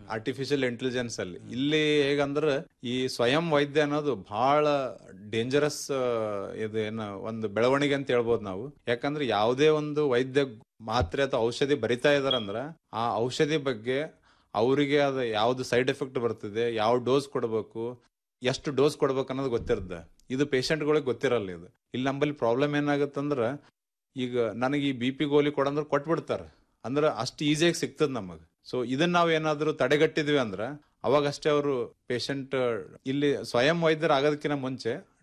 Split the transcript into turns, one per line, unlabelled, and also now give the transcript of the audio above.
artificial intelligence ಅಲ್ಲಿ ಇಲ್ಲಿ ಹೇಗಂದ್ರ ಈ ಸ್ವಯಂ ವೈದ್ಯ ಅನ್ನೋದು ಬಹಳ ಡೇಂಜರಸ್ ಇದು ಏನ ಒಂದು ಬೆಳವಣಿಗೆ ಅಂತ ಹೇಳ್ಬೋದು ನಾವು ಯಾಕಂದ್ರೆ ಯಾವುದೇ ಒಂದು ವೈದ್ಯ ಮಾತ್ರೆ ಅಥವಾ ಔಷಧಿ ಬರಿತಾ ಇದಾರಂದ್ರ ಆ ಔಷಧಿ ಬಗ್ಗೆ ಅವರಿಗೆ ಅದು ಯಾವ್ದು ಸೈಡ್ ಎಫೆಕ್ಟ್ ಬರ್ತಿದೆ ಯಾವ ಡೋಸ್ ಕೊಡಬೇಕು ಎಷ್ಟು ಡೋಸ್ ಕೊಡ್ಬೇಕು ಅನ್ನೋದು ಗೊತ್ತಿರುತ್ತೆ ಇದು ಪೇಷಂಟ್ಗಳಿಗೆ ಗೊತ್ತಿರಲ್ಲ ಇದು ಇಲ್ಲಿ ನಮ್ಮಲ್ಲಿ ಪ್ರಾಬ್ಲಮ್ ಏನಾಗುತ್ತಂದ್ರ ಈಗ ನನಗೆ ಈ ಬಿ ಪಿ ಗೋಲಿ ಕೊಡಂದ್ರೆ ಕೊಟ್ಬಿಡ್ತಾರ ಅಂದ್ರೆ ಅಷ್ಟು ಈಸಿಯಾಗಿ ಸಿಗ್ತದ ನಮಗ್ ಸೊ ಇದನ್ನ ನಾವ್ ಏನಾದ್ರು ತಡೆಗಟ್ಟಿದ್ವಿ ಅಂದ್ರ ಅವಾಗಷ್ಟೇ ಅವರು ಪೇಷಂಟ್ ಇಲ್ಲಿ ಸ್ವಯಂ ವೈದ್ಯರು ಆಗೋದಕ್ಕಿಂತ ಮುಂಚೆ